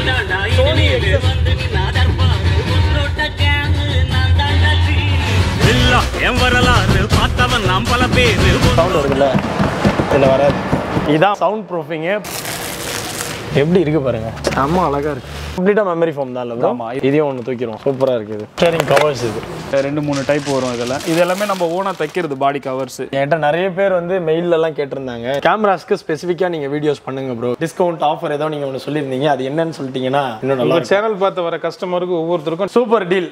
Sony excess இல்ல என் வரலாறு பார்த்தவன் நாம் பல பேரு சவுண்ட் வருதுல்ல இதில் வராது இதான் சவுண்ட் ப்ரூஃபிங்கு எப்படி இருக்கு பாருங்க செம்ம அழகா இருக்கு கம்ப்ளீட்டாக மெமரி ஃபோம் தான் இல்லை ஆமா. இதையும் ஒன்று தூக்கிடும் சூப்பராக இருக்குது ஸ்டேரிங் கவர்ஸ் இது ரெண்டு மூணு டைப் வரும் இதெல்லாம் இது எல்லாமே நம்ம ஓனா தைக்கிறது பாடி கவர்ஸ் என்கிட்ட நிறைய பேர் வந்து மெயில்ல எல்லாம் கேட்டிருந்தாங்க கேமராஸ்க்கு ஸ்பெசிஃபிக்காக நீங்க வீடியோஸ் பண்ணுங்க ப்ரோ டிஸ்கவுண்ட் ஆஃபர் ஏதோ நீங்க ஒன்று சொல்லியிருந்தீங்க அது என்னன்னு சொல்லிட்டீங்கன்னா இன்னும் நல்லா உங்க சேனல் பார்த்து வர கஸ்டமருக்கு ஒவ்வொருத்தருக்கும் சூப்பர் டீல்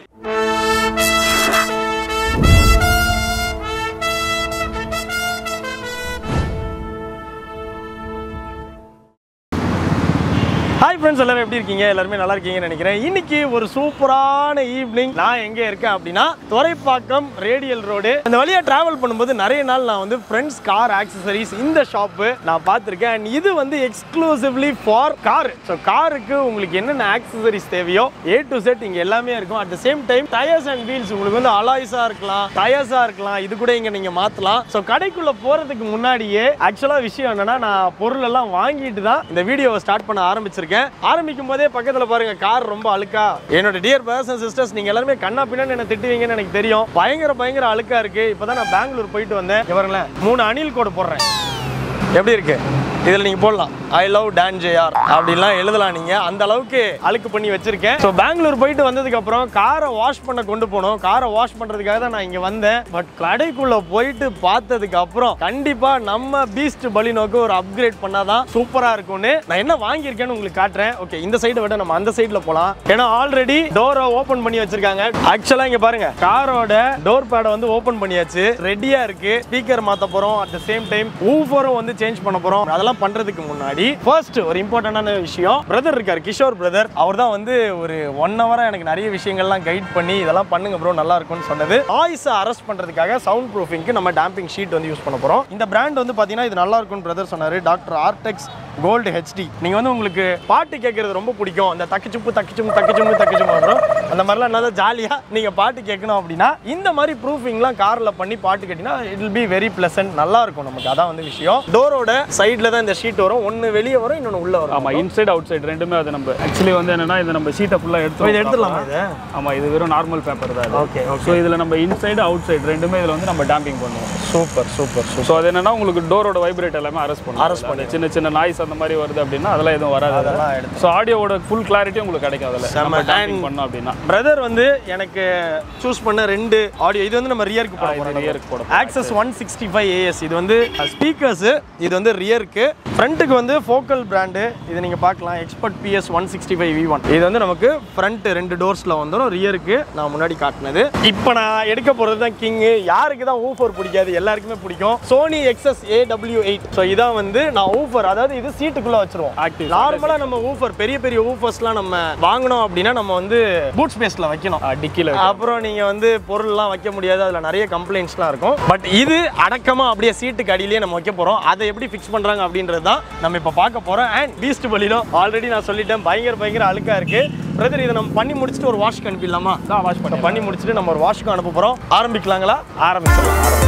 ஹாய் ஃப்ரெண்ட்ஸ் எல்லாரும் எப்படி இருக்கீங்க எல்லாருமே நல்லா இருக்கீங்கன்னு நினைக்கிறேன் இன்னைக்கு ஒரு சூப்பரான ஈவினிங் நான் எங்கே இருக்கேன் அப்படின்னா துறைப்பாக்கம் ரேடியல் ரோடு அந்த வழியாக டிராவல் பண்ணும்போது நிறைய நாள் நான் வந்து ஃப்ரெண்ட்ஸ் கார் ஆக்சசரிஸ் இந்த ஷாப்பு நான் பார்த்துருக்கேன் And இது வந்து எக்ஸ்க்ளூசிவ்லி ஃபார் கார் ஸோ காருக்கு உங்களுக்கு என்னென்ன ஆக்சசரிஸ் தேவையோ ஏ டு செட் இங்கே எல்லாமே இருக்கும் at the same time tyres and wheels உங்களுக்கு வந்து அலாய்ஸாக இருக்கலாம் டயர்ஸாக இருக்கலாம் இது கூட இங்கே நீங்கள் மாற்றலாம் ஸோ கடைக்குள்ளே போகிறதுக்கு முன்னாடியே ஆக்சுவலாக விஷயம் என்னன்னா நான் பொருள் எல்லாம் வாங்கிட்டு தான் இந்த வீடியோவை ஸ்டார்ட் பண்ண ஆரம்பிச்சிருக்கேன் ஆரம்பிக்கும் போதே பக்கத்தில் பாருங்க கார் ரொம்ப அழுக்கா என்னோட டியர் பிரதர்ஸ் அண்ட் சிஸ்டர்ஸ் நீங்கள் எல்லாருமே கண்ணா பின்னாடி என்ன திட்டுவீங்கன்னு எனக்கு தெரியும் பயங்கர பயங்கர அழுக்கா இருக்கு இப்போதான் நான் பெங்களூர் போயிட்டு வந்தேன் இங்க பாருங்களேன் மூணு அணில் கோடு போடுறேன் எப்படி இருக்கு இதில் நீங்கள் போடலாம் ஐ லவ் டான் ஜேஆர் அப்படின்லாம் எழுதலாம் நீங்கள் அந்த அளவுக்கு அழுக்கு பண்ணி வச்சிருக்கேன் ஸோ பெங்களூர் போயிட்டு வந்ததுக்கு அப்புறம் காரை வாஷ் பண்ண கொண்டு போனோம் காரை வாஷ் பண்ணுறதுக்காக தான் நான் இங்கே வந்தேன் பட் கடைக்குள்ளே போயிட்டு பார்த்ததுக்கு அப்புறம் கண்டிப்பாக நம்ம பீஸ்ட் பலினோக்கு ஒரு அப்கிரேட் பண்ணாதான் சூப்பராக இருக்கும்னு நான் என்ன வாங்கியிருக்கேன்னு உங்களுக்கு காட்டுறேன் ஓகே இந்த சைடை விட நம்ம அந்த சைடில் போகலாம் ஏன்னா ஆல்ரெடி டோரை ஓப்பன் பண்ணி வச்சிருக்காங்க ஆக்சுவலாக இங்கே பாருங்க காரோட டோர் பேடை வந்து ஓப்பன் பண்ணியாச்சு ரெடியாக இருக்கு ஸ்பீக்கர் மாற்ற போகிறோம் அட் த சேம் டைம் ஊஃபரும் வந்து சேஞ்ச் பண்ண போகிறோம் அதெல்லாம் பண்றதுக்கு முன்னாடி ஃபர்ஸ்ட் ஒரு இம்பார்ட்டன்டான விஷயம் பிரதர் இருக்காரு கிஷோர் பிரதர் அவர் தான் வந்து ஒரு ஒன் ஹவரா எனக்கு நிறைய விஷயங்கள்லாம் கைட் பண்ணி இதெல்லாம் பண்ணுங்க ப்ரோ நல்லா இருக்கும்னு சொன்னது வாய்ஸை அரெஸ்ட் பண்றதுக்காக சவுண்ட் ப்ரூஃபிங்க்கு நம்ம டேம்பிங் ஷீட் வந்து யூஸ் பண்ண போறோம் இந்த பிராண்ட் வந்து பாத்தீங்கன்னா இது நல்லா இருக்கும்னு பிரதர் சொன்னாரு டாக்டர் ஆர்டெக்ஸ் கோல்டு ஹெச்டி நீங்க வந்து உங்களுக்கு பாட்டு கேட்கறது ரொம்ப பிடிக்கும் அந்த தக்கு சுப்பு தக்கு சும்மு தக்கு சும்மு தக்கு சும்மு வரும் அந்த மாதிரிலாம் என்ன ஜாலியா நீங்க பாட்டு கேட்கணும் அப்படின்னா இந்த மாதிரி ப்ரூஃபிங்லாம் கார்ல பண்ணி பாட்டு கேட்டீங்கன்னா it will be very pleasant நல்லா இருக்கும் நமக்கு அதான் வந்து விஷயம் டோரோட சைடில் தான் இந்த ஷீட் வரும் ஒன்று வெளியே வரும் இன்னொன்று உள்ள வரும் ஆமா இன்சைட் அவுட் சைடு ரெண்டுமே அது நம்ம ஆக்சுவலி வந்து என்னன்னா இது நம்ம சீட்டை ஃபுல்லா எடுத்து இதை எடுத்துடலாமா இதை ஆமா இது வெறும் நார்மல் பேப்பர் தான் ஓகே ஓகே ஸோ இதுல நம்ம இன்சைடு அவுட் சைடு ரெண்டுமே இதுல வந்து நம்ம டேம்பிங் பண்ணுவோம் சூப்பர் சூப்பர் சூப்பர் ஸோ அது என்னன்னா உங்களுக்கு டோரோட வைப்ரேட் எல்லாமே அரெஸ்ட் பண்ணும் Arrest அந்த சின்ன சின்ன நாய்ஸ் அந்த மாதிரி வருது அப்படின்னா அதெல்லாம் எதுவும் வராது அதெல்லாம் எடுத்து ஸோ ஆடியோவோட ஃபுல் கிளாரிட்டி உங்களுக்கு கிடைக்கும் அதில் செம்ம. நம்ம டேம்பிங் And- பண்ணோம் அப்படின்னா பிரதர் வந்து எனக்கு சூஸ் பண்ண ரெண்டு ஆடியோ இது வந்து நம்ம ரியருக்கு போட இது போறோம் rear-க்கு போட access one sixty five AS இது வந்து ஸ்பீக்கர்ஸ் இது வந்து ரியருக்கு ஃப்ரண்ட்டுக்கு வந்து ஃபோக்கல் பிராண்டு இது நீங்க பார்க்கலாம் expert PS one sixty five V one இது வந்து நமக்கு ஃப்ரண்ட் ரெண்டு டோர்ஸ்ல வந்துடும் ரியருக்கு நான் முன்னாடி காட்டினது இப்போ நான் எடுக்க போறது தான் கிங் யாருக்கு தான் ஊஃபர் பிடிக்காது எல்லாருக்குமே பிடிக்கும் Sony access AW eight so இதான் வந்து நான் ஊஃபர் அதாவது இது சீட்டுக்குள்ள வச்சிருவோம் Active. நார்மலா நம்ம ஊஃபர் பெரிய பெரிய ஊஃபர்ஸ்லாம் நம்ம வாங்கினோம் அப்படின்னா நம்ம வந்து பூட் ஸ்பேஸ்ல வைக்கணும் டிக்கில அப்புறம் நீங்க வந்து பொருள்லாம் வைக்க முடியாது அதுல நிறைய கம்ப்ளைண்ட்ஸ்லாம் இருக்கும் பட் இது அடக்கமா அப்படியே சீட்டுக்கு அடியிலேயே நம்ம வைக்க போறோம் அதை எப்படி ஃபிக்ஸ் பண்றாங்க அப்படின்றது தான் நம்ம இப்போ பார்க்க போறோம் அண்ட் பீஸ்ட் பலிலோ ஆல்ரெடி நான் சொல்லிட்டேன் பயங்கர பயங்கர அழுக்கா இருக்கு பிரதர் இதை நம்ம பண்ணி முடிச்சுட்டு ஒரு வாஷ்க்கு அனுப்பிடலாமா தான் வாஷ் பண்ணி பண்ணி முடிச்சுட்டு நம்ம ஒரு வாஷ்க்கு அனுப்ப போறோம் ஆரம்பிக்கலாங்களா ஆரம்பிச்சிடலாம்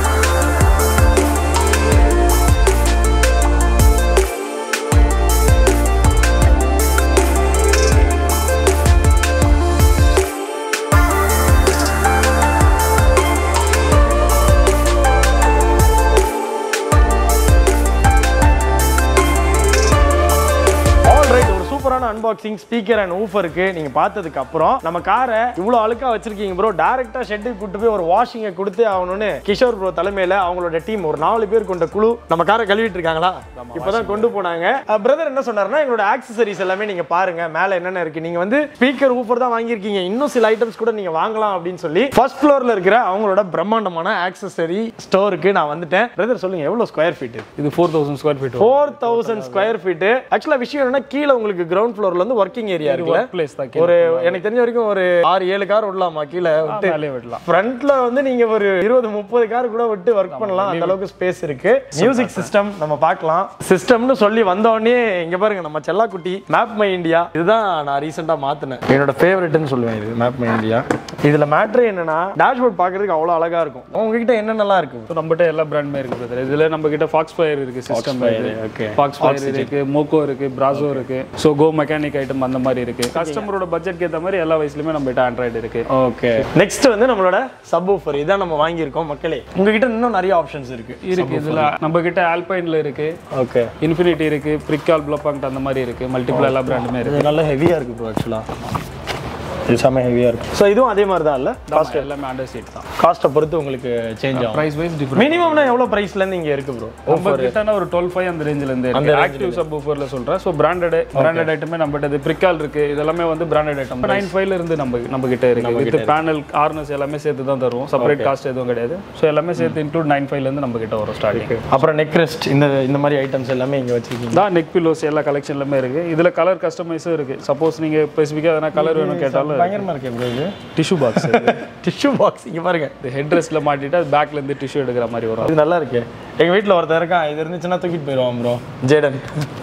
ஆல்ரைட் ஒரு சூப்பரான அன்பாக்சிங் ஸ்பீக்கர் அண்ட் ஊஃபருக்கு நீங்க பார்த்ததுக்கு அப்புறம் நம்ம காரை இவ்வளவு அழுக்கா வச்சிருக்கீங்க ப்ரோ டைரக்டா ஷெட்டுக்கு கூட்டு போய் ஒரு வாஷிங்கை கொடுத்து ஆகணும்னு கிஷோர் ப்ரோ தலைமையில அவங்களோட டீம் ஒரு நாலு பேர் கொண்ட குழு நம்ம காரை கழுவிட்டு இருக்காங்களா இப்பதான் கொண்டு போனாங்க பிரதர் என்ன சொன்னாருன்னா எங்களோட ஆக்சசரிஸ் எல்லாமே நீங்க பாருங்க மேல என்னென்ன இருக்கு நீங்க வந்து ஸ்பீக்கர் ஊஃபர் தான் வாங்கியிருக்கீங்க இன்னும் சில ஐட்டம்ஸ் கூட நீங்க வாங்கலாம் அப்படின்னு சொல்லி ஃபர்ஸ்ட் ஃப்ளோர்ல இருக்கிற அவங்களோட பிரம்மாண்டமான ஆக்சசரி ஸ்டோருக்கு நான் வந்துட்டேன் பிரதர் சொல்லுங்க எவ்வளவு ஸ்கொயர் ஃபீட் இது four thousand square feet four thousand square feet ஆக்சுவலா விஷயம் என்னன்னா கீழே உங்களுக்கு கிரவுண்ட் ஃப்ளோர்ல இருந்து ஒர்க்கிங் ஏரியா இருக்குல்ல ஒர்க் பிளேஸ் தான் ஒரு எனக்கு தெரிஞ்ச வரைக்கும் ஒரு ஆறு ஏழு கார் விடலாமா கீழே விட்டு மேலே விடலாம் ஃப்ரண்ட்ல வந்து நீங்க ஒரு இருபது முப்பது கார் கூட விட்டு ஒர்க் பண்ணலாம் அந்த அளவுக்கு ஸ்பேஸ் இருக்கு மியூசிக் சிஸ்டம் நம்ம பார்க்கலாம் சிஸ்டம்னு சொல்லி வந்த உடனே இங்க பாருங்க நம்ம செல்லாக்குட்டி மேப் மை இந்தியா இதுதான் நான் ரீசெண்டா மாத்தினேன் என்னோட ஃபேவரட்னு சொல்லுவேன் இது மேப் மை இந்தியா இதுல மேட்ரு என்னன்னா டேஷ்போர்ட் பாக்குறதுக்கு அவ்வளவு அழகா இருக்கும் உங்ககிட்ட என்னென்னலாம் இருக்கு ஸோ நம்மகிட்ட எல்லா பிராண்டுமே இருக்கு பிரதர் இதுல நம்ம கிட்ட ஃபாக்ஸ் ஃபயர் இருக்கு system Fire, okay. Fox fire இருக்கு மோக்கோ இருக்கு பிராசோ இருக்கு ஸோ கோ மெக்கானிக் ஐட்டம் அந்த மாதிரி இருக்கு கஸ்டமரோட பட்ஜெட்க்கு ஏற்ற மாதிரி எல்லா வயசுலயுமே நம்ம கிட்ட ஆண்ட்ராய்டு இருக்கு ஓகே நெக்ஸ்ட் வந்து நம்மளோட சப் ஊஃபர் இதான் நம்ம வாங்கியிருக்கோம் மக்களே உங்ககிட்ட இன்னும் நிறைய ஆப்ஷன்ஸ் இருக்கு இருக்கு இதுல நம்ம கிட்ட ஆல்பைன்ல இருக்கு ஓகே இன்ஃபினிட்டி இருக்கு பிரிக்கால் ப்ளோபாங்ட் அந்த மாதிரி இருக்கு மல்டிபிள் எல்லா பிராண்டுமே இருக்கு இது நல்ல ஹெவியா இருக்கு ப்ரோ ஆக்சுவலா இது செம்ம ஹெவியா இருக்கு ஸோ இதுவும் அதே மாதிரி தான் இல்ல காஸ்ட் எல்லாமே அண்டர் சீட் தான் காஸ்ட்டை பொறுத்து உங்களுக்கு சேஞ்ச் ஆகும் பிரைஸ் வைஸ் டிஃபரெண்ட் மினிமம்னா எவ்வளோ ப்ரைஸ்ல இருந்து இங்க இருக்கு ப்ரோ நம்ம கிட்ட ஒரு டுவெல் ஃபைவ் அந்த ரேஞ்சில இருந்து இருக்கு ஆக்டிவ் சப் ஊஃபர்ல சொல்றேன் ஸோ பிராண்டட் பிராண்டட் ஐட்டமே நம்ம கிட்ட பிரிக்கால் இருக்கு இதெல்லாமே வந்து பிராண்டட் ஐட்டம் நைன் ஃபைவ்ல இருந்து நம்ம நம்ம கிட்ட இருக்கு வித் பேனல் ஆர்னஸ் எல்லாமே சேர்த்து தான் தருவோம் செப்பரேட் காஸ்ட் எதுவும் கிடையாது ஸோ எல்லாமே சேர்த்து இன்க்ளூட் நைன் ஃபைவ்ல இருந்து நம்ம கிட்ட வரும் ஸ்டார்டிங் அப்புறம் நெக் ரெஸ்ட் இந்த இந்த மாதிரி ஐட்டம்ஸ் எல்லாமே இங்க வச்சிருக்கீங்க தான் நெக் பில்லோஸ் எல்லா கலெக்ஷன்லுமே இருக்கு இதுல கலர் கஸ்டமைஸும் இருக்கு சப்போஸ் நீங்க ஸ்பெசிஃபிக்கா எதனா கலர் வேணும் கேட்டாலும் பயங்கரமா இருக்கு ப்ரோ இது டிஷ்யூ பாக்ஸ் டிஷ்யூ பாக்ஸ் இங்க பாருங்க இது ஹெட் ரெஸ்ட்ல மாட்டிட்டு அது பேக்ல இருந்து டிஷ்யூ எடுக்கிற மாதிரி வரும் இது நல்லா இருக்கு எங்க வீட்ல ஒருத்தர் இருக்கான் இது இருந்துச்சுன்னா தூக்கிட்டு போயிடுவான் ப்ரோ ஜேடன்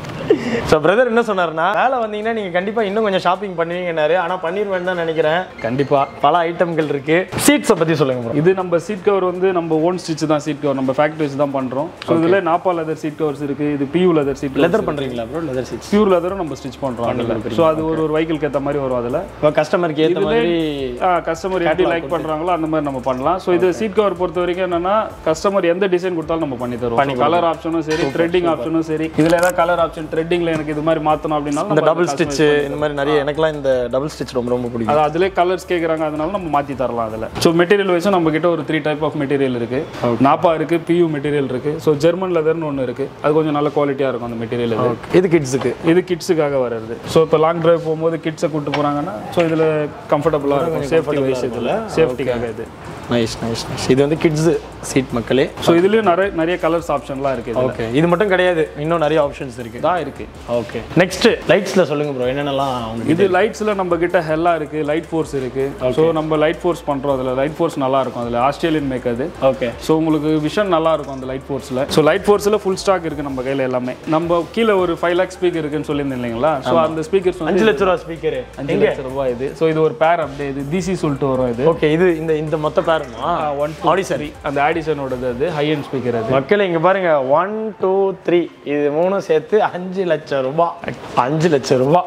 ஸோ பிரதர் என்ன சொன்னாருன்னா மேலே வந்தீங்கன்னா நீங்க கண்டிப்பா இன்னும் கொஞ்சம் ஷாப்பிங் பண்ணுவீங்கன்னாரு ஆனா பண்ணிடுவேன்னு தான் நினைக்கிறேன் கண்டிப்பா பல ஐட்டம்கள் இருக்கு சீட்ஸை பத்தி சொல்லுங்க ப்ரோ இது நம்ம சீட் கவர் வந்து நம்ம ஓன் ஸ்டிச் தான் சீட் கவர் நம்ம ஃபேக்டரி வச்சு தான் பண்றோம் ஸோ இதுல நாப்பா லெதர் சீட் கவர்ஸ் இருக்கு இது பியூ லெதர் சீட் லெதர் பண்றீங்களா ப்ரோ லெதர் சீட்ஸ் பியூர் லெதரும் நம்ம ஸ்டிச் பண்றோம் அதுல ஸோ அது ஒரு ஒரு வெஹிக்கிள்க்கு ஏற்ற மாதிரி வரும் அதுல இப்போ கஸ்டமருக்கு ஏத்த மாதிரி கஸ்டமர் எப்படி லைக் பண்றாங்களோ அந்த மாதிரி நம்ம பண்ணலாம் ஸோ இது சீட் கவர் பொறுத்த வரைக்கும் என்னன்னா கஸ்டமர் எந்த டிசைன் கொடுத்தாலும் நம்ம பண்ணி தருவோம் கலர் ஆப்ஷனும் சரி த்ரெட்டிங் ஆப்ஷனும் சரி இதுல ஏதாவது கலர் ஆப்ஷன் த்ரெட்டிங்ல எனக்கு இது மாதிரி மாத்தணும் அப்படின்னா இந்த டபுள் ஸ்டிச் இந்த மாதிரி நிறைய எனக்குலாம் இந்த டபுள் ஸ்டிச் ரொம்ப ரொம்ப பிடிக்கும் அது அதிலே கலர்ஸ் கேட்குறாங்க அதனால நம்ம மாற்றி தரலாம் அதில் ஸோ மெட்டீரியல் வைஸும் நம்ம கிட்ட ஒரு த்ரீ டைப் ஆஃப் மெட்டீரியல் இருக்கு நாப்பா இருக்கு பியூ மெட்டீரியல் இருக்கு ஸோ ஜெர்மன் லெதர்னு ஒன்று இருக்கு அது கொஞ்சம் நல்ல குவாலிட்டியாக இருக்கும் அந்த மெட்டீரியல் இது இது கிட்ஸுக்கு இது கிட்ஸுக்காக வர்றது ஸோ இப்போ லாங் டிரைவ் போகும்போது கிட்ஸை கூட்டு போகிறாங்கன்னா ஸோ இதில் கம்ஃபர்டபுளாக இருக்கும் சேஃப்டி வைஸ் இதில் சேஃப்டிக்காக இது நைஸ் நைஸ் நைஸ் இது வந்து கிட்ஸ் சீட் மக்களே ஸோ இதுலேயும் நிறைய நிறைய கலர்ஸ் ஆப்ஷன்லாம் இருக்குது இதுல. ஓகே இது மட்டும் கிடையாது இன்னும் நிறைய ஆப்ஷன்ஸ் இருக்கு தான் இருக்கு ஓகே நெக்ஸ்ட் லைட்ஸ்ல சொல்லுங்க ப்ரோ என்னென்னலாம் உங்களுக்கு இது லைட்ஸ்ல நம்ம கிட்ட ஹெல்லா இருக்கு லைட் ஃபோர்ஸ் இருக்கு ஸோ நம்ம லைட் ஃபோர்ஸ் பண்றோம் அதுல லைட் ஃபோர்ஸ் நல்லா இருக்கும் அதுல ஆஸ்திரேலியன் மேக் அது ஓகே ஸோ உங்களுக்கு விஷன் நல்லா இருக்கும் அந்த லைட் ஃபோர்ஸில் ஸோ லைட் ஃபோர்ஸில் ஃபுல் ஸ்டாக் இருக்குது நம்ம கையில் எல்லாமே நம்ம கீழே ஒரு ஃபைவ் லேக் ஸ்பீக்கர் இருக்குன்னு சொல்லியிருந்தேன் இல்லைங்களா ஸோ அந்த ஸ்பீக்கர்ஸ் வந்து அஞ்சு லட்ச ரூபா ஸ்பீக்கர் அஞ்சு லட்சம் ரூபாய் இது ஸோ இது ஒரு பேர் அப்படியே இது டிசி சொல்லிட்டு வரும் இது ஓகே இது இந்த இந்த மொத்த பேருமா ஒன் ஆடி சரி அந்த ஆடிசனோடது அது ஹை அண்ட் ஸ்பீக்கர் அது மக்கள் இங்க பாருங்க ஒன் டூ த்ரீ இது மூணும் சேர்த்து அஞ்சு லட்சம் ரூபாய் அஞ்சு லட்சம் ரூபாய்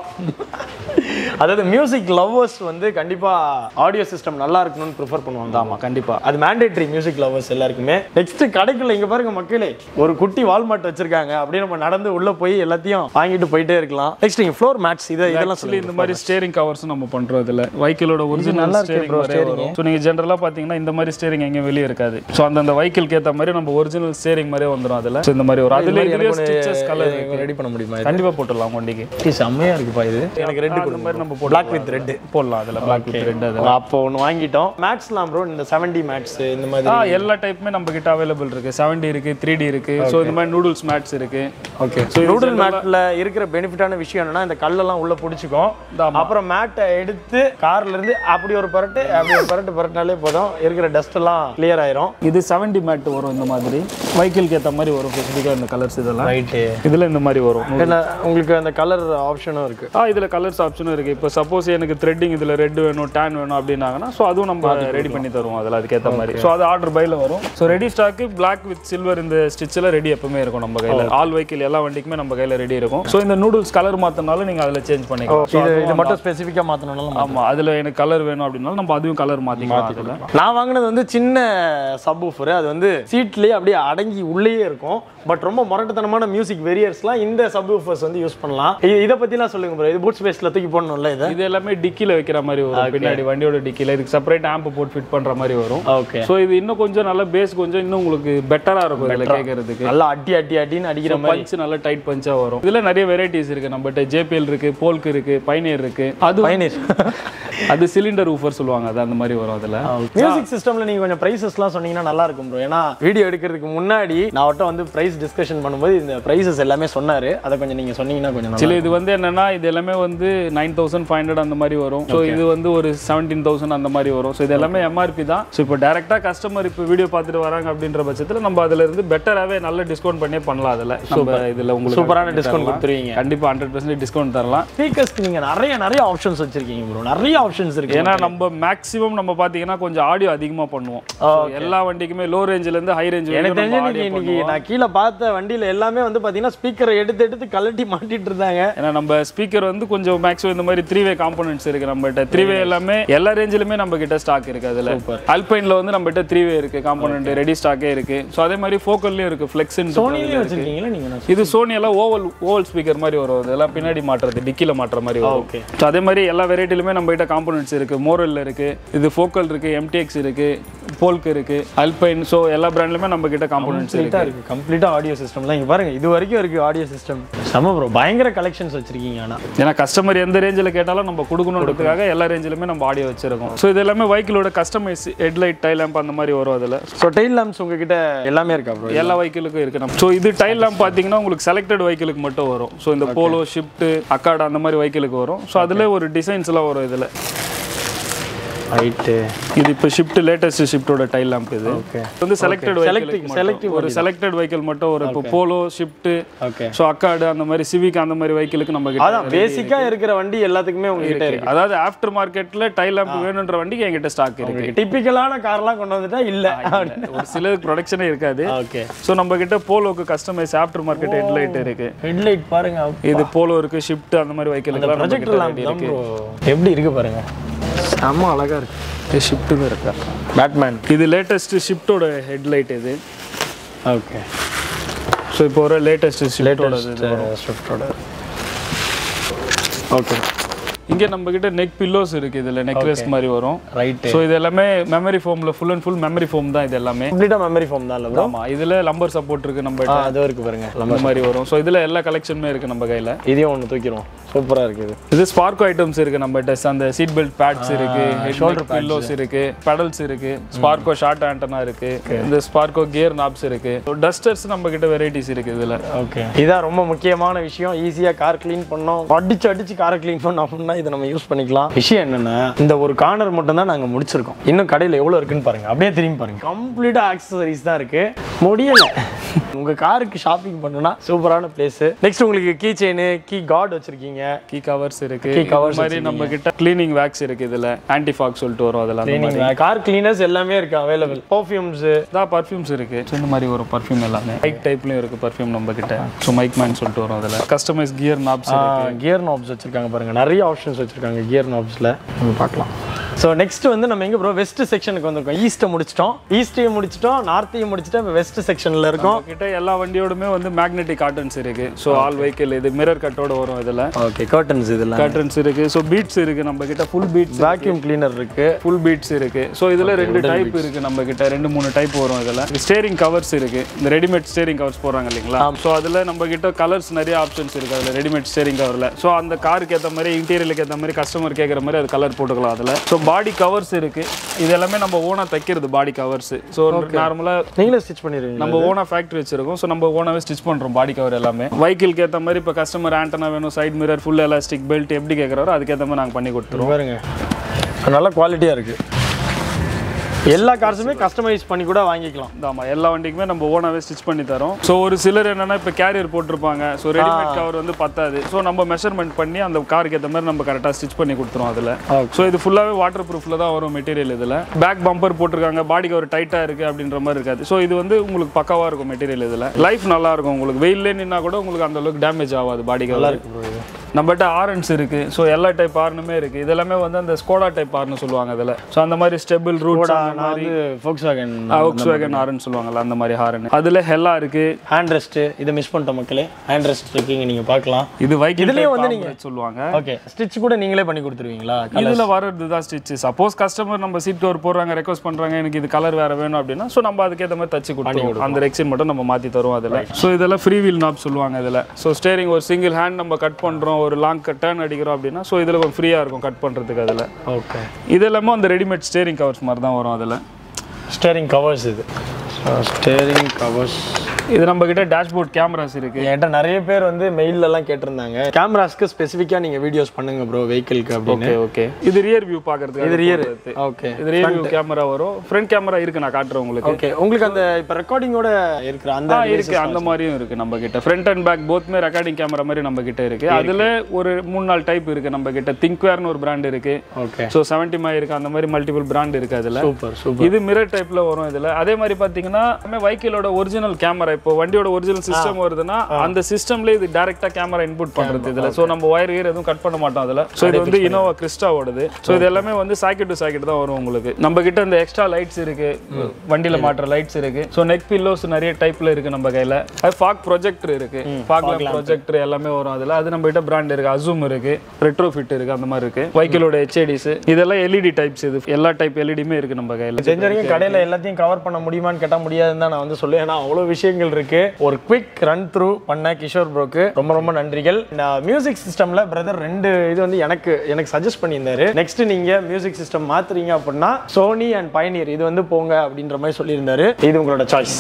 அதாவது மியூசிக் லவ்வர்ஸ் வந்து கண்டிப்பா ஆடியோ சிஸ்டம் நல்லா இருக்கணும்னு ப்ரிஃபர் பண்ணுவாங்க ஆமாம் கண்டிப்பாக அது மேண்டேட்ரி மியூசிக் லவர்ஸ் எல்லாருக்குமே நெக்ஸ்ட் கடைக்குள்ள இங்க பாருங்க மக்களே ஒரு குட்டி வால்மார்ட் வச்சிருக்காங்க அப்படியே நம்ம நடந்து உள்ள போய் எல்லாத்தையும் வாங்கிட்டு போயிட்டே இருக்கலாம் நெக்ஸ்ட் இங்க ஃப்ளோர் மேட்ஸ் இதை இதெல்லாம் ஆக்சுவலி சொல்லி இந்த மாதிரி ஸ்டேரிங் கவர்ஸ் நம்ம பண்றோம் இதுல வெஹிக்கிளோட ஒரிஜினல் நல்லா இருக்கு ஸ்டேரிங் bro, மாதிரியே வரும் ஸோ நீங்க ஜென்ரலா பாத்தீங்கன்னா இந்த மாதிரி ஸ்டேரிங் எங்கேயும் வெளியே இருக்காது ஸோ அந்தந்த வெஹிக்கிள்க்கு ஏத்த மாதிரி நம்ம ஒரிஜினல் ஸ்டேரிங் மாதிரியே வந்துரும் அதுல ஸோ இந்த மாதிரி ஒரு அதுல இதுலயே ஸ்டிச்சஸ் கலர் ரெடி பண்ண முடியுமா இது? கண்டிப்பா போட்டுடலாம் வண்டிக்கு ஏய், செம்மையா இருக்குப்பா இது எனக்கு ரெண்டு அந்த மாதிரி நம்ம பிளாக் வித் ரெட் போடலாம் அதுல பிளாக் வித் ரெட் அது அப்போ ஒன்று வாங்கிட்டோம் மேட்ஸ்லாம் ப்ரோ இந்த செவன்டி மேட்ஸ் இந்த மாதிரி ஆ எல்லா டைப்புமே நம்ம கிட்ட அவைலபிள் இருக்கு செவன்டி இருக்கு த்ரீ டி இருக்கு ஸோ இந்த மாதிரி நூடுல்ஸ் மேட்ஸ் இருக்கு ஓகே ஸோ நூடுல் மேட்ல இருக்கிற பெனிஃபிட்டான விஷயம் என்னன்னா இந்த கல்லெல்லாம் உள்ள பிடிச்சிக்கும் அப்புறம் மேட்டை எடுத்து கார்ல இருந்து அப்படி ஒரு பரட்டு அப்படி ஒரு பரட்டு பரட்டினாலே போதும் இருக்கிற டஸ்ட் எல்லாம் கிளியர் ஆயிரும் இது செவன்டி மேட் வரும் இந்த மாதிரி வெஹிக்கிள்க்கு ஏத்த மாதிரி வரும் ஸ்பெசிஃபிக்காக இந்த கலர்ஸ் இதெல்லாம் ரைட்டு இதுல இந்த மாதிரி வரும் உங்களுக்கு அந்த கலர் ஆப்ஷனும் இருக்கு ஆ இதில் கலர்ஸ் ஆப்ஷனும் இருக்குது இப்போ சப்போஸ் எனக்கு த்ரெட்டிங் இதில் ரெட் வேணும் டேன் வேணும் அப்படின்னாங்கன்னா ஸோ அதுவும் நம்ம ரெடி பண்ணி தருவோம் அதில் அதுக்கேற்ற மாதிரி ஸோ அது ஆர்டர் பையில் வரும் so ready stock black with silver இந்த ஸ்டிச்சில் ரெடி எப்பவுமே இருக்கும் நம்ம கையில் ஆல் வெஹிக்கிள் எல்லா வண்டிக்குமே நம்ம கையில் ரெடி இருக்கும் ஸோ இந்த நூடுல்ஸ் கலர் மாற்றினாலும் நீங்கள் அதில் சேஞ்ச் பண்ணிக்கலாம் So இது அதுவும் இது அந்த- மட்டும் ஸ்பெசிஃபிக்காக மாற்றணும்னாலும் ஆமா அதில் எனக்கு கலர் வேணும் அப்படின்னாலும் நம்ம அதுவும் கலர் மாற்றிக்கலாம் அதில் நான் வாங்கினது வந்து சின்ன சப் அது வந்து சீட்லேயே அப்படியே அடங்கி உள்ளேயே இருக்கும் பட் ரொம்ப முரட்டுத்தனமான மியூசிக் வெரியர்ஸ்லாம் இந்த சப் வந்து யூஸ் பண்ணலாம் இ- இதை பற்றிலாம் சொல்லுங்க ப்ரோ இது பூட் ஸ்பேஸில் தூக்கி போடணும்ல இதை இது எல்லாமே டிக்கியில் வைக்கிற மாதிரி வரும் பின்னாடி வண்டியோட டிக்கியில் இதுக்கு செப்பரேட் ஆம்ப் போட்டு ஃபிட் பண்ணுற மாதிரி வரும் ஓகே ஸோ இது இன்னும் கொஞ்சம் நல்ல பேஸ் கொஞ்சம் இன்னும் உங்களுக்கு பெட்டராக இருக்கும் இதில் கேட்கறதுக்கு நல்லா அடி அடி அடின்னு அடிக்கிற மாதிரி பஞ்ச் நல்ல டைட் பஞ்சா வரும் இதுல நிறைய வெரைட்டிஸ் இருக்கு நம்மகிட்ட ஜேபிஎல் இருக்கு போல்க் இருக்கு பைனியர் இருக்கு அது பயனீர் அது சிலிண்டர் ஊஃபர் சொல்லுவாங்க அது அந்த மாதிரி வரும் அதுல மியூசிக் சிஸ்டம்ல நீங்க கொஞ்சம் பிரைசஸ்லாம் சொன்னீங்கன்னா நல்லா இருக்கும் ப்ரோ ஏன்னா வீடியோ எடுக்கிறதுக்கு முன்னாடி நான் அவர்கிட்ட வந்து பிரைஸ் டிஸ்கஷன் பண்ணும்போது இந்த பிரைசஸ் எல்லாமே சொன்னாரு அதை கொஞ்சம் நீங்க சொன்னீங்கன்னா கொஞ்சம் நல்லா சில இது வந்து என்னன்னா இது எல்லாமே வந்து நைன் தௌசண்ட் ஃபைவ் ஹண்ட்ரட் அந்த மாதிரி வரும் ஸோ இது வந்து ஒரு செவன்டீன் தௌசண்ட் அந்த மாதிரி வரும் ஸோ இது எல்லாமே எம்ஆர்பி தான் ஸோ இப்போ டேரெக்டாக கஸ்டமர் இப்போ வீடியோ பார்த்துட்டு வராங்க அப்படின்ற பட்சத்தில் நம்ம அதுல இருந்து பெட்டராகவே நல்ல டிஸ்கவுண்ட் பண்ணி பண்ணலாம் அதில் நம்ம இதில் உங்களுக்கு சூப்பரான டிஸ்கவுண்ட் கொடுத்துருவீங்க கண்டிப்பாக ஹண்ட்ரட் பர்சன்ட் டிஸ்கவுண்ட் தரலாம் ஸ்பீக்கர்ஸ்க்கு நீங்க நிறைய நிறைய ஆப்ஷன்ஸ் வச்சிருக்கீங்க ப்ரோ நிறைய ஆப்ஷன்ஸ் இருக்கு ஏன்னா நம்ம மேக்ஸிமம் நம்ம பாத்தீங்கன்னா கொஞ்சம் ஆடியோ அதிகமா பண்ணுவோம் So, எல்லா வண்டிக்குமே லோ ரேஞ்சில இருந்து ஹை ரேஞ்ச் எனக்கு தெரிஞ்சு இன்னைக்கு இன்னைக்கு நான் கீழே பார்த்த வண்டியில எல்லாமே வந்து பாத்தீங்கன்னா ஸ்பீக்கரை எடுத்து எடுத்து கழட்டி மாட்டிட்டு இருந்தாங்க ஏன்னா நம்ம ஸ்பீக்கர் வந்து கொஞ்சம் மேக்ஸிமம் இந்த மாதிரி த்ரீ வே காம்பனன்ட்ஸ் இருக்கு நம்மகிட்ட த்ரீ வே எல்லாமே எல்லா ரேஞ்சிலுமே நம்ம கிட்ட ஸ்டாக் இருக்கு அதுல அல்பைன்ல வந்து நம்ம கிட்ட த்ரீ வே இருக்கு காம்பனன்ட் ரெடி ஸ்டாக்கே இருக்கு ஸோ அதே மாதிரி ஃபோக்கல்லையும் இருக்கு ஃபிளெக்ஸின் சோனிலையும் வச்சிருக்கீங்களா நீங்க நான் இது சோனி எல்லாம் ஓவல் ஓவல் ஸ்பீக்கர் மாதிரி வரும் இதெல்லாம் பின்னாடி மாட்டுறது டிக்கில மாட்டுற மாதிரி வரும் okay. ஸோ அதே மாதிரி எல்லா வெரைட்டிலுமே நம்ம கிட்ட காம்பனன்ட்ஸ் இருக்கு மோரல்ல இருக்கு இது ஃபோக்கல் இருக்கு எம்டிஎக்ஸ் இருக்கு போல்க் இருக்கு அல்பைன் ஸோ எல்லா பிராண்ட்லுமே நம்ம கிட்ட காம்பனன்ட்ஸ் இருக்கு கம்ப்ளீட்டா இருக்கு கம்ப்ளீட்டா ஆடியோ சிஸ்டம்லாம் இங்க பாருங்க இது வரைக்கும் இருக்கு ஆடியோ சிஸ்டம் செம ப்ரோ பயங்கர கலெக்ஷன்ஸ் வச்சிருக்கீங்க ஆனா ஏன்னா கஸ்டமர் எந்த ரேஞ்சில் கேட்டாலும் நம்ம கொடுக்கணுன்றதுக்காக எல்லா ரேஞ்சிலுமே நம்ம ஆடியோ வச்சிருக்கோம் ஸோ இது எல்லாமே வைக்கிளோட கஸ்டமைஸ் ஹெட்லைட் டைல் லேம்ப் அந்த மாதிரி வரும் அதில் ஸோ டெயில் லேம்ப்ஸ் உங்ககிட்ட எல்லாமே இருக்கா ப்ரோ எல்லா வைக்கிளுக்கும் இருக்கு நம்ம ஸோ இது டைல் லேம்ப் பார்த்தீங்கன்னா உங்களுக்கு செலக்டட் வைக்கிளுக்கு மட்டும் வரும் ஸோ இந்த போலோ ஷிஃப்ட் அக்காடா அந்த மாதிரி வைக்கிளுக்கு வரும் ஸோ அதில் ஒரு டிசைன்ஸ்லாம் வரும் இதில் ரைட்டு இது இப்போ ஷிஃப்ட் லேட்டஸ்ட் ஷிஃப்ட்டோட டைல் லேம்ப் இது ஓகே இது வந்து செலக்டட் Selective- வெஹிக்கிள் selective ஒரு செலக்டட் வெஹிக்கிள் மட்டும் ஒரு இப்போ Polo shift okay so Accord அந்த மாதிரி சிவிக் அந்த மாதிரி வெஹிக்கிளுக்கு நம்ம கிட்ட அதான் பேசிக்கா இருக்கிற வண்டி எல்லாத்துக்குமே உங்ககிட்ட இருக்கு அதாவது ஆஃப்டர் மார்க்கெட்ல டைல் லேம்ப் வேணுன்ற வண்டிக்கு என்கிட்ட ஸ்டாக் இருக்கு டிப்பிக்கலான கார்லாம் கொண்டு வந்துட்டா இல்ல ஒரு சில ப்ரொடக்ஷனே இருக்காது ஓகே ஸோ நம்ம கிட்ட போலோக்கு கஸ்டமைஸ் ஆஃப்டர் மார்க்கெட் ஹெட்லைட் இருக்கு ஹெட்லைட் பாருங்க இது போலோ இருக்கு ஷிஃப்ட் அந்த மாதிரி வைக்கலுக்குலாம் நம்ம ப்ரொஜெக்டர் கிட்ட லேம்ப் ready தான் இருக்கு ப்ரோ எப்படி இருக்கு பாருங்க செம்ம அழகா இருக்கு இது ஷிஃப்ட்டும் இருக்கா பேட்மேன் இது லேட்டஸ்ட் ஷிஃப்ட்டோட ஹெட்லைட் இது ஓகே ஸோ இப்போ ஒரு லேட்டஸ்ட் ஷிஃப்ட்டோட ஸ்விஃப்டோட ஓகே இங்கே நம்ம கிட்ட நெக் பில்லோஸ் இருக்கு இதுல நெக் ரெஸ்ட் மாதிரி வரும் ரைட்டு ஸோ இது எல்லாமே மெமரி ஃபோம்ல full and full memory foam தான் இது எல்லாமே கம்ப்ளீட்டா மெமரி ஃபோம் தான் இல்ல ப்ரோ ஆமா இதுல லம்பர் சப்போர்ட் இருக்கு நம்ம ஆ அது இருக்கு பாருங்க அந்த மாதிரி வரும் ஸோ இதுல எல்லா கலெக்ஷனுமே இருக்கு நம்ம கையில இதையும் ஒன்று தூக்கிடுவோம் சூப்பரா இருக்கு இது இது ஸ்பார்க்கோ ஐட்டம்ஸ் இருக்கு நம்ம கிட்ட அந்த சீட் பெல்ட் பேட்ஸ் இருக்கு ஷோல்டர் பில்லோஸ் இருக்கு பெடல்ஸ் இருக்கு ஸ்பார்க்கோ ஷார்ட் ஆண்டனா இருக்கு இந்த ஸ்பார்க்கோ கியர் நாப்ஸ் இருக்கு டஸ்டர்ஸ் நம்ம கிட்ட வெரைட்டிஸ் இருக்கு இதுல ஓகே இதான் ரொம்ப முக்கியமான விஷயம் ஈஸியா கார் க்ளீன் பண்ணோம் அடிச்சு அடிச்சு காரை க்ளீன் பண்ணோம் அப்படின்னா இதை நம்ம யூஸ் பண்ணிக்கலாம் விஷயம் என்னன்னா இந்த ஒரு கார்னர் மட்டும் தான் நாங்க முடிச்சிருக்கோம் இன்னும் கடையில எவ்வளவு இருக்குன்னு பாருங்க அப்படியே திரும்பி பாருங்க கம்ப்ளீட்டா ஆக்சசரிஸ் தான் இருக்கு முடியல உங்க காருக்கு ஷாப்பிங் பண்ணணும்னா சூப்பரான பிளேஸ் நெக்ஸ்ட் உங்களுக்கு கீ செயின் கீ கார்டு வச்சிருக்கீங்க கீ கவர்ஸ் இருக்கு Key இது covers மாதிரி நம்ம கிட்ட க்ளீனிங் வேக்ஸ் இருக்கு இதுல ஆன்டி ஃபாக் சொல்லிட்டு வரும் அதெல்லாம் அந்த மாதிரி கார் கிளீனர்ஸ் எல்லாமே இருக்கு அவைலபிள் பர்ஃப்யூம்ஸ் தான் பர்ஃப்யூம்ஸ் இருக்கு So, இந்த மாதிரி ஒரு பர்ஃப்யூம் எல்லாமே மைக் டைப்லயும் இருக்கு பர்ஃப்யூம் நம்ம கிட்ட ஸோ மைக் மேன் சொல்லிட்டு வரும் அதுல கஸ்டமைஸ் கியர் நாப்ஸ் இருக்கு கியர் நாப்ஸ் வச்சிருக்காங்க பாருங்க நிறைய ஆப்ஷன்ஸ் வச்சிருக்காங்க கியர் நாப்ஸ்ல நம்ம பார்க்கலாம் ஸோ நெக்ஸ்ட் வந்து நம்ம எங்க ப்ரோ வெஸ்ட் செக்ஷனுக்கு வந்திருக்கோம் ஈஸ்ட்டை முடிச்சிட்டோம் ஈஸ்ட்டையும் முடிச்சிட்டோம் நார்த்தையும் முடிச்சிட்டோம் இப்போ வெஸ்ட் செக்ஷன்ல இருக்கோம் நம்ம கிட்ட எல்லா வண்டியோடுமே வந்து மேக்னெட்டிக் கார்டன்ஸ் இருக்கு ஸோ ஆல் வெஹிக்கிள் இது மிரர் கட்டோட வரும் இதுல ஓகே கர்டன்ஸ் இதெல்லாம் கர்டன்ஸ் இருக்கு ஸோ பீட்ஸ் இருக்கு நம்ம கிட்ட ஃபுல் பீட்ஸ் வேக்யூம் கிளீனர் இருக்கு ஃபுல் பீட்ஸ் இருக்கு ஸோ இதுல ரெண்டு டைப் இருக்கு நம்ம கிட்ட ரெண்டு மூணு டைப் வரும் இதுல ஸ்டேரிங் கவர்ஸ் இருக்கு இந்த ரெடிமேட் ஸ்டேரிங் கவர்ஸ் போடுறாங்க இல்லைங்களா ஸோ அதுல நம்ம கிட்ட கலர்ஸ் நிறைய ஆப்ஷன்ஸ் இருக்கு அதுல ரெடிமேட் ஸ்டேரிங் கவர்ல ஸோ அந்த காருக்கு ஏற்ற மாதிரி இன்டீரியருக்கு ஏற்ற மாதிரி கஸ்டமர் கேட்குற மாதிரி அது கலர் போட்டுக்கலாம் அதுல ஸோ பாடி கவர்ஸ் இருக்கு இது எல்லாமே நம்ம ஓனா தைக்கிறது பாடி கவர்ஸ் ஸோ நார்மலா நீங்களே ஸ்டிச் பண்ணிடுவீங்க நம்ம ஓனா ஃபேக்டரி வச்சிருக்கோம் ஸோ நம்ம ஓனாவே ஸ்டிச் பண்றோம் பாடி கவர் எல்லாமே வெஹிக்கிள்க்கு ஏற்ற மாதிரி இப்போ கஸ்டமர் ஆண்டனா வேணும் side mirror full elastic belt எப்படி கேட்குறாரோ அதுக்கேற்ற மாதிரி நாங்கள் பண்ணி கொடுத்துருவோம் பாருங்க நல்ல குவாலிட்டியா இருக்கு எல்லா கார்ஸுமே கஸ்டமைஸ் பண்ணி கூட வாங்கிக்கலாம் ஆமாம் எல்லா வண்டிக்குமே நம்ம ஓனாவே ஸ்டிச் பண்ணி தரோம் ஸோ ஒரு சிலர் என்னன்னா இப்போ கேரியர் போட்டிருப்பாங்க ஸோ ரெடிமேட் கவர் வந்து பத்தாது ஸோ நம்ம மெஷர்மெண்ட் பண்ணி அந்த காருக்கு ஏற்ற மாதிரி நம்ம கரெக்டாக ஸ்டிச் பண்ணி கொடுத்துருவோம் அதில் ஸோ இது ஃபுல்லாகவே வாட்டர் ப்ரூஃபில் தான் வரும் மெட்டீரியல் இதில் பேக் பம்பர் போட்டிருக்காங்க பாடி கவர் டைட்டாக இருக்குது அப்படின்ற மாதிரி இருக்காது ஸோ இது வந்து உங்களுக்கு பக்காவாக இருக்கும் மெட்டீரியல் இதில் லைஃப் நல்லா இருக்கும் உங்களுக்கு வெயிலே நின்னா கூட உங்களுக்கு அந்த அளவுக்கு டேமேஜ் ஆகாது பாடி கவர் நம்மகிட்ட ஆரன்ஸ் இருக்கு ஸோ எல்லா டைப் ஆர்னுமே இருக்கு இதெல்லாமே வந்து அந்த ஸ்கோடா டைப் ஆர்னு சொல்லுவாங்க அதில் ஸோ அந்த மாதிரி ஸ்டெபிள் ரூட்ஸ் அந்த நான் மாதிரி வந்து ஃபோக்ஸ் வேகன் ஆக்ஸ் வேகன் ஆரன் சொல்லுவாங்கல்ல அந்த மாதிரி ஹாரன் அதுல ஹெல்லா இருக்கு ஹேண்ட் ரெஸ்ட் இதை மிஸ் பண்ணிட்டோம் மக்களே ஹேண்ட் ரெஸ்ட் இருக்கீங்க நீங்க பார்க்கலாம் இது வைக்கிள் இதுலயே வந்து வந்து சொல்லுவாங்க ஓகே ஸ்டிச் கூட நீங்களே பண்ணி கொடுத்துருவீங்களா இதுல வர்றது தான் ஸ்டிச் சப்போஸ் கஸ்டமர் நம்ம சீட் கவர் போடுறாங்க ரெக்வஸ்ட் பண்றாங்க எனக்கு இது கலர் வேற வேணும் அப்படின்னா ஸோ நம்ம அதுக்கேற்ற மாதிரி தச்சு கொடுத்துருவோம் அந்த ரெக்ஸின் மட்டும் நம்ம மாத்தி தருவோம் அதுல ஸோ இதெல்லாம் ஃப்ரீ வீல் நாப் சொல்லுவாங்க இதுல ஸோ ஸ்டேரிங் ஒரு சிங்கிள் ஹேண்ட் நம்ம கட் பண்றோம் ஒரு லாங் கட் டர்ன் அடிக்கிறோம் அப்படின்னா ஸோ இதுல கொஞ்சம் ஃப்ரீயா இருக்கும் கட் பண்றதுக்கு அதுல ஓகே இது எல்லாமே அந்த ரெடிமேட் ஸ்டேரிங் கவர்ஸ் மாதிரி தான் வரும் அதுல ஸ்டேரிங் கவர்ஸ் இது ஸ்டேரிங் கவர்ஸ் இது நம்ம கிட்ட டேஷ்போர்ட் கேமராஸ் இருக்கு என்கிட்ட நிறைய பேர் வந்து மெயில்ல எல்லாம் கேட்டிருந்தாங்க கேமராஸ்க்கு ஸ்பெசிஃபிக்கா நீங்க வீடியோஸ் பண்ணுங்க ப்ரோ வெஹிக்கிள்க்கு அப்படின்னு ஓகே ஓகே இது ரியர் வியூ பாக்குறதுக்கு இது ரியர் ஓகே இது ரியர் வியூ கேமரா வரும் ஃப்ரண்ட் கேமரா இருக்கு நான் காட்டுறேன் உங்களுக்கு ஓகே உங்களுக்கு அந்த இப்ப ரெக்கார்டிங்கோட இருக்கிற அந்த ஆ இருக்கு அந்த மாதிரியும் இருக்கு நம்ம கிட்ட ஃப்ரண்ட் அண்ட் பேக் போத்மே ரெக்கார்டிங் கேமரா மாதிரி நம்ம கிட்ட இருக்கு அதுல ஒரு மூணு நாலு டைப் இருக்கு நம்ம கிட்ட திங்க்வேர்னு ஒரு பிராண்ட் இருக்கு ஓகே ஸோ செவன்டி மை இருக்கு அந்த மாதிரி மல்டிபிள் பிராண்ட் இருக்கு அதுல சூப்பர் சூப்பர் இது மிரர் டைப்ல வரும் இதுல அதே மாதிரி பாத்தீங்கன்னா வைக்கிளோட ஒரிஜினல் கேமரா இப்போ வண்டியோட ஒரிஜினல் சிஸ்டம் வருதுன்னா அந்த சிஸ்டம்ல இது டைரக்டா கேமரா இன்புட் பண்றது இதுல சோ நம்ம ஒயர் கீர் எதுவும் கட் பண்ண மாட்டோம் அதுல சோ இது வந்து இனோவா கிறிஸ்டா ஓடுது சோ இது எல்லாமே வந்து சாக்கெட் டு சாக்கெட் தான் வரும் உங்களுக்கு நம்ம கிட்ட இந்த எக்ஸ்ட்ரா லைட்ஸ் இருக்கு வண்டியில மாட்டுற லைட்ஸ் இருக்கு சோ நெக் பில்லோஸ் நிறைய டைப்ல இருக்கு நம்ம கையில அது ஃபாக் ப்ரொஜெக்டர் இருக்கு ஃபாக் ப்ரொஜெக்டர் எல்லாமே வரும் அதுல அது நம்ம கிட்ட பிராண்ட் இருக்கு அசூம் இருக்கு ரெட்ரோ ஃபிட் இருக்கு அந்த மாதிரி இருக்கு வைக்கிளோட ஹெச்ஏடிஸ் இதெல்லாம் எல்இடி டைப்ஸ் இது எல்லா டைப் எல்இடியுமே இருக்கு நம்ம கையில தெரிஞ்ச வரைக்கும் கடையில எல்லாத்தையும் கவர் பண்ண முடியுமான்னு கேட்டா முடியாதுன்னு தான் நான் வந்து சொல்லுவேன் ஏன்னா அவ்வளோ விஷயங்கள் இருக்கு ஒரு குவிக் ரன் த்ரூ பண்ண கிஷோர் ப்ரோக்கு ரொம்ப ரொம்ப நன்றிகள் நான் மியூசிக் சிஸ்டம்ல பிரதர் ரெண்டு இது வந்து எனக்கு எனக்கு சஜஸ்ட் பண்ணியிருந்தாரு நெக்ஸ்ட் நீங்க மியூசிக் சிஸ்டம் மாத்துறீங்க அப்படின்னா சோனி அண்ட் பயனியர் இது வந்து போங்க அப்படின்ற மாதிரி சொல்லியிருந்தாரு இது உங்களோட சாய்ஸ்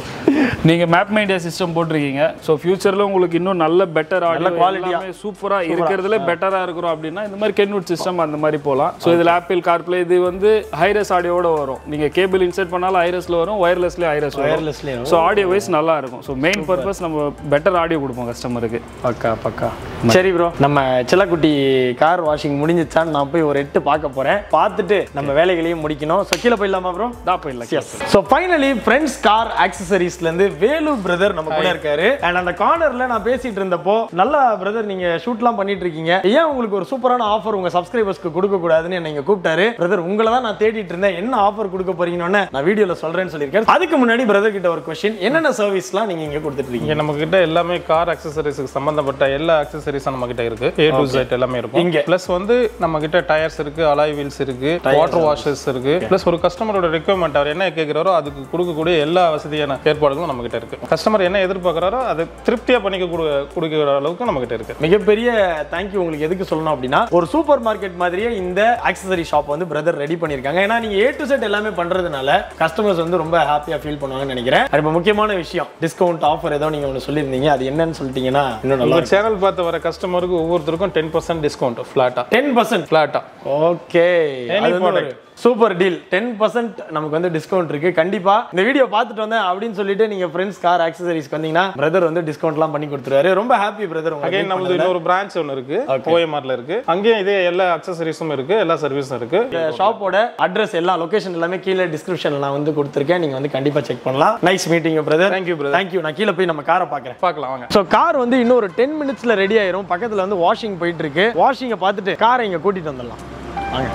நீங்க மேப் மைண்டியா சிஸ்டம் போட்டிருக்கீங்க ஸோ ஃபியூச்சர்ல உங்களுக்கு இன்னும் நல்ல பெட்டர் ஆடியோ quality-ஆ. எல்லாமே சூப்பரா இருக்கிறதுல பெட்டரா இருக்கிறோம் அப்படின்னா இந்த மாதிரி கென்வுட் சிஸ்டம் அந்த மாதிரி போகலாம் ஸோ இதுல ஆப்பிள் கார்ப்ளே இது வந்து ஹைரஸ் ஆடியோட வரும் நீங்க கேபிள் இன்சர்ட் பண்ணாலும் ஹைரஸ்ல வரும் ஒயர்லெஸ்லயும் ஹைரஸ் வரும் Wirelessலயும் ஸோ ஆடியோ வைஸ் நல்லா இருக்கும் ஸோ மெயின் பர்பஸ் நம்ம பெட்டர் ஆடியோ கொடுப்போம் கஸ்டமருக்கு பக்கா பக்கா சரி ப்ரோ நம்ம சிலக்குட்டி கார் வாஷிங் முடிஞ்சிச்சான்னு நான் போய் ஒரு எட்டு பார்க்க போறேன் பார்த்துட்டு நம்ம வேலைகளையும் முடிக்கணும் ஸோ கீழே போயிடலாமா ப்ரோ தான் போயிடலாம் ஸோ ஃபைனலி ஃப்ரெண்ட்ஸ் கார் ஆக்சசரிஸ்ல இருந்து வேலு பிரதர் நம்ம கூட இருக்காரு அண்ட் அந்த கார்னர்ல நான் பேசிட்டு இருந்தப்போ நல்லா பிரதர் நீங்க ஷூட்லாம் பண்ணிட்டு இருக்கீங்க ஏன் உங்களுக்கு ஒரு சூப்பரான ஆஃபர் உங்க சப்ஸ்கிரைபர்ஸ்க்கு கொடுக்க கூடாதுன்னு என்னை இங்க கூப்பிட்டாரு பிரதர் உங்களை தான் நான் தேடிட்டு இருந்தேன் என்ன ஆஃபர் கொடுக்க போறீங்கன்னு நான் வீடியோல சொல்றேன்னு சொல்லியிருக்கேன் அதுக்கு முன்னாடி பிரதர் கிட்ட ஒரு கொஸ்டின் என்னென்ன சர்வீஸ்லாம் நீங்க இங்க கொடுத்துட்டு இருக்கீங்க இங்க நம்ம கிட்ட எல்லாமே கார் அக்சசரிஸ்க்கு சம்பந்தப்பட்ட எல்லா அக்சசரிஸும் நம்ம கிட்ட இருக்கு ஏ டு செட் எல்லாமே இருக்கும் இங்க. பிளஸ் வந்து நம்ம கிட்ட டயர்ஸ் இருக்கு அலாய் வீல்ஸ் இருக்கு வாட்டர் வாஷஸ் இருக்கு பிளஸ் ஒரு கஸ்டமரோட ரெக்குவயர்மெண்ட் அவர் என்ன கேட்கிறாரோ அதுக்கு கொடுக்கக்கூடிய எல்லா வசதியான ஏற்பாடுகளும் நம்ம கிட்ட இருக்கு கஸ்டமர் என்ன எதிர்பார்க்கறாரோ அதை திருப்தியா பண்ணி கொடு- கொடுக்கிற அளவுக்கு நம்ம கிட்ட இருக்கு மிகப்பெரிய தேங்க்யூ உங்களுக்கு எதுக்கு சொல்லணும் அப்படின்னா ஒரு சூப்பர் மார்க்கெட் மாதிரியே இந்த ஆக்சசரி ஷாப் வந்து பிரதர் ரெடி பண்ணியிருக்காங்க ஏன்னா நீங்க ஏ டு செட் எல்லாமே பண்றதுனால கஸ்டமர்ஸ் வந்து ரொம்ப ஹாப்பியா ஃபீல் பண்ணுவாங்கன்னு நினைக்கிறேன் அது இப்போ முக்கியமான விஷயம் டிஸ்கவுண்ட் ஆஃபர் ஏதோ நீங்க ஒன்று சொல்லியிருந்தீங்க அது என்னன்னு சொல்லிட்டீங்கன்னா இன்னும் நல்லா உங்க சேனல் பார்த்து வர கஸ்டமருக்கு ஒவ்வொருத்தருக்கும் டென் பர்சன்ட் டிஸ்கவுண்ட் ஃபிளாட்டா டென் பர்சன்ட் ஃபிளாட்டா okay Any product. Super deal ten percent நமக்கு வந்து டிஸ்கவுண்ட் இருக்கு கண்டிப்பா இந்த வீடியோ பார்த்துட்டு வந்தேன் அப்படின்னு சொல்லிட்டு நீங்க ஃப்ரெண்ட்ஸ் கார் ஆக்சசரிஸ்க்கு வந்தீங்கன்னா பிரதர் வந்து டிஸ்கவுண்ட்லாம் பண்ணி கொடுத்துருவாரு ரொம்ப ஹாப்பி பிரதர் அகைன் நம்மளது இன்னொரு பிரான்ச் ஒன்று இருக்கு ஓஎம்ஆர்ல இருக்கு அங்கேயும் இதே எல்லா அக்சசரிஸும் இருக்கு எல்லா சர்வீஸும் இருக்கு ஷாப்போட அட்ரஸ் எல்லா லொகேஷன் எல்லாமே கீழே டிஸ்கிரிப்ஷன்ல நான் வந்து கொடுத்துருக்கேன் நீங்க வந்து கண்டிப்பா செக் பண்ணலாம் nice meeting brother Thank you, brother. Thank you நான் கீழே போய் நம்ம காரை பார்க்குறேன் பார்க்கலாம் வாங்க ஸோ கார் வந்து இன்னும் ஒரு டென் மினிட்ஸ்ல ரெடி ஆயிரும் பக்கத்துல வந்து வாஷிங் போயிட்டு இருக்கு வாஷிங்கை பார்த்துட்டு காரை இங்க கூட்டிட்டு வந்துடலாம் வாங்க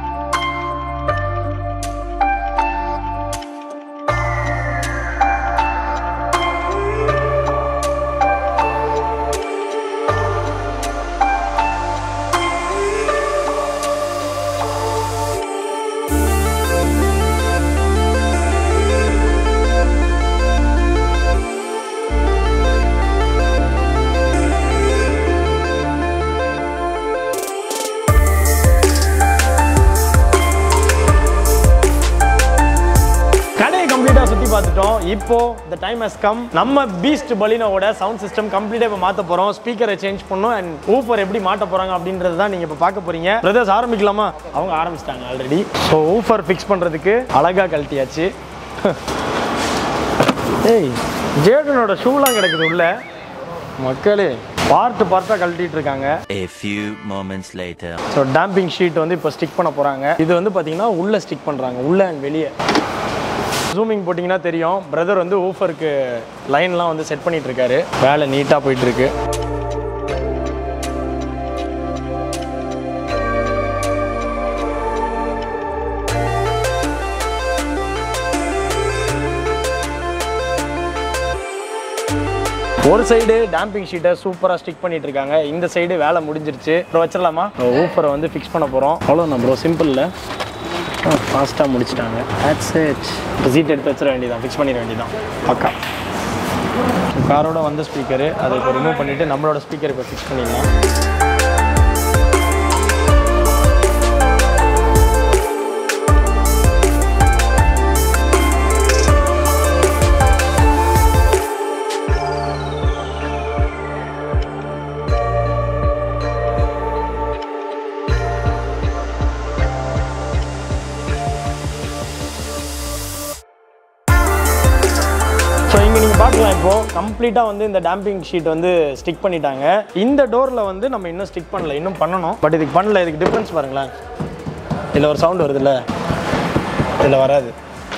கடையை கம்ப்ளீட்டா சுத்தி பார்த்துட்டோம் இப்போ த டைம் ஹஸ் கம் நம்ம பீஸ்ட் பலினோட சவுண்ட் சிஸ்டம் கம்ப்ளீட்டா இப்போ மாத்த போறோம் ஸ்பீக்கரை சேஞ்ச் பண்ணோம் அண்ட் ஊஃபர் எப்படி மாட்ட போறாங்க அப்படின்றது தான் நீங்க இப்போ பார்க்க போறீங்க பிரதர்ஸ் ஆரம்பிக்கலாமா அவங்க ஆரம்பிச்சிட்டாங்க ஆல்ரெடி ஸோ ஊஃபர் ஃபிக்ஸ் பண்றதுக்கு அழகா கழட்டியாச்சு ஏய் ஜேடனோட ஷூலாம் கிடக்குது உள்ள மக்களே பார்ட் பார்ட்டாக கழட்டிட்டு இருக்காங்க A few moments later. So damping sheet வந்து இப்போ ஸ்டிக் பண்ண போகிறாங்க இது வந்து பார்த்தீங்கன்னா உள்ளே ஸ்டிக் பண்ணுறாங்க உள்ளே அண்ட் வெளியே ஜூமிங் போட்டிங்கன்னா தெரியும் பிரதர் வந்து ஊஃபருக்கு லைன்லாம் வந்து செட் பண்ணிட்டு இருக்காரு வேலை நீட்டாக போயிட்டு இருக்கு ஒரு சைடு டேம்பிங் ஷீட்டை சூப்பராக ஸ்டிக் பண்ணிட்டு இருக்காங்க இந்த சைடு வேலை முடிஞ்சிருச்சு அப்புறம் வச்சிடலாமா ஊஃபரை வந்து ஃபிக்ஸ் பண்ண போகிறோம் அவ்வளோ ப்ரோ சிம்பிளில் ஃபாஸ்ட்டாக முடிச்சிட்டாங்க that's it இப்போ சீட் எடுத்து வச்சிட வேண்டியதான் ஃபிக்ஸ் பண்ணிட வேண்டியதான் பக்கா காரோட வந்த ஸ்பீக்கரு அதை இப்போ ரிமூவ் பண்ணிவிட்டு நம்மளோட ஸ்பீக்கர் இப்போ ஃபிக்ஸ் பண்ணிடலாம் கம்ப்ளீட்டாக வந்து இந்த டேம்பிங் ஷீட் வந்து ஸ்டிக் பண்ணிட்டாங்க இந்த டோரில் வந்து நம்ம இன்னும் ஸ்டிக் பண்ணல இன்னும் பண்ணணும் பட் இதுக்கு பண்ணல இதுக்கு டிஃப்ரென்ஸ் பாருங்களேன் இதில் ஒரு சவுண்ட் வருதுல்ல இதில் வராது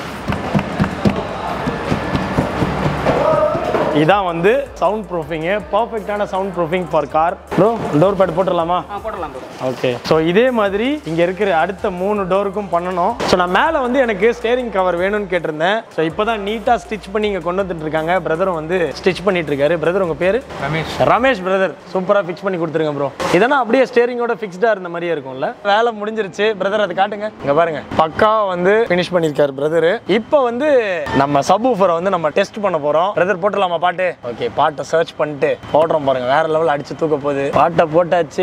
இதான் வந்து சவுண்ட் ப்ரூஃபிங்கு பர்ஃபெக்டான sound proofing for car bro door pad போட்டுடலாமா போடலாம் ஓகே ஸோ இதே மாதிரி இங்கே இருக்கிற அடுத்த மூணு டோருக்கும் பண்ணணும் ஸோ நான் மேலே வந்து எனக்கு ஸ்டேரிங் கவர் வேணும்னு கேட்டிருந்தேன் ஸோ இப்போ தான் நீட்டாக ஸ்டிச் பண்ணி இங்கே கொண்டு வந்துட்டு இருக்காங்க பிரதரும் வந்து ஸ்டிச் பண்ணிட்டு இருக்காரு பிரதர் உங்கள் பேர் ரமேஷ் ரமேஷ் பிரதர் சூப்பராக ஃபிக்ஸ் பண்ணி கொடுத்துருங்க ப்ரோ இதெல்லாம் அப்படியே ஸ்டேரிங்கோட ஃபிக்ஸ்டாக இருந்த மாதிரியே இருக்கும்ல வேலை முடிஞ்சிருச்சு பிரதர் அதை காட்டுங்க இங்கே பாருங்க பக்காவா வந்து ஃபினிஷ் பண்ணியிருக்காரு பிரதர் இப்போ வந்து நம்ம சப் ஊஃபரை வந்து நம்ம டெஸ்ட் பண்ண போகிறோம் பிரதர் போட்டுடலாமா பாட்டு ஓகே பாட்டை சர்ச் பண்ணிட்டு போடுறோம் பாருங்க வேற லெவல் அடிச்சு தூக்க போகுது பாட்டை போட்டாச்சு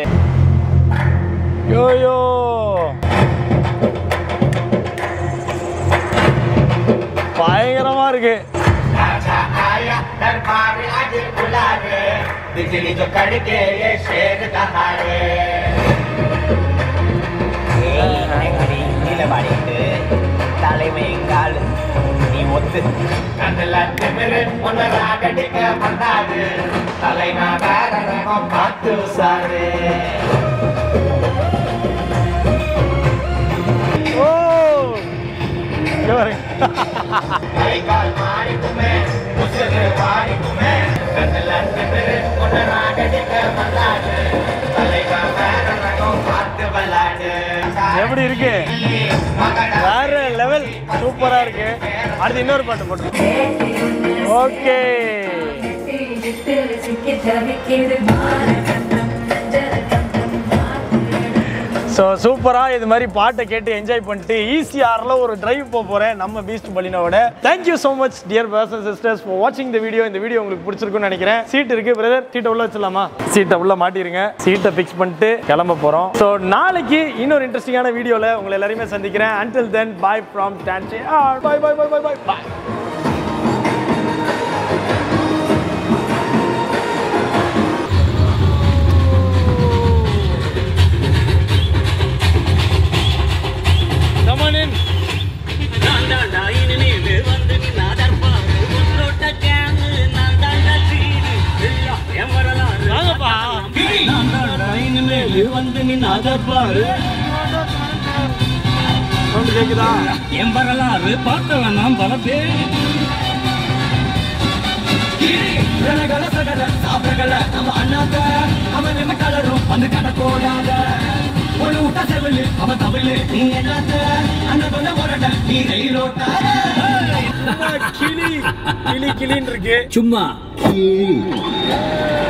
யோயோ பயங்கரமா இருக்கு தலைமையங்கால் நீ ஒத்து கண்ணுல திமிரு ஒன்னு ராகடிக்க பண்ணாது தலைனா வேற ரகம் பார்த்து சாரு ஓ இங்க பாருங்க கை கால் மாறிக்குமே உசுறு வாடிக்குமே கண்ணுல திமிரு ஒன்னு ராகடிக்க பண்ணாது தலைனா வேற ரகம் பார்த்து விளாடு எப்படி இருக்கு வேற லெவல் சூப்பரா இருக்கு அடுத்து இன்னொரு பாட்டு போட்டு ஓகே ஸோ சூப்பராக இது மாதிரி பாட்டை கேட்டு என்ஜாய் பண்ணிட்டு ஈஸியாரில் ஒரு டிரைவ் போக போகிறேன் நம்ம பீஸ்ட் பலினோட thank you so much dear brothers and sisters for வாட்சிங் இந்த வீடியோ இந்த வீடியோ உங்களுக்கு பிடிச்சிருக்குன்னு நினைக்கிறேன் சீட் இருக்கு பிரதர் சீட்டை உள்ள வச்சிடலாமா சீட்டை உள்ள மாட்டிருங்க சீட்டை ஃபிக்ஸ் பண்ணிட்டு கிளம்ப போகிறோம் ஸோ நாளைக்கு இன்னொரு இன்ட்ரெஸ்டிங்கான வீடியோவில் உங்களை எல்லாரையுமே சந்திக்கிறேன் அன்டில் தென் பாய் ஃப்ரம் டான்சி bye bye bye bye bye bye Come on in. நான் தாண்டா இனிமேல் வந்து நின்னா தர்பாரு உன்னோட்ட கேங்கு நான் தாண்டா சீனி ஐயா, என் வரலாறு வாங்கப்பா. நான் தாண்டா இனிமேல் வந்து நின்னா தர்பாரு Sound கேக்குதா என் வரலாறு பார்த்தவன் நான் பல பேர் நம்ம அண்ணாத்த அவன் என்ன கலரும் வந்து கடை போடாத ஒரு விட்ட செவிலு அவன் தமிழ் நீ என்னத்த அண்ணன் கொண்ட முரட்ட நீ ரயிலோட்ட கிளி கிளி கிளின்னு இருக்கு சும்மா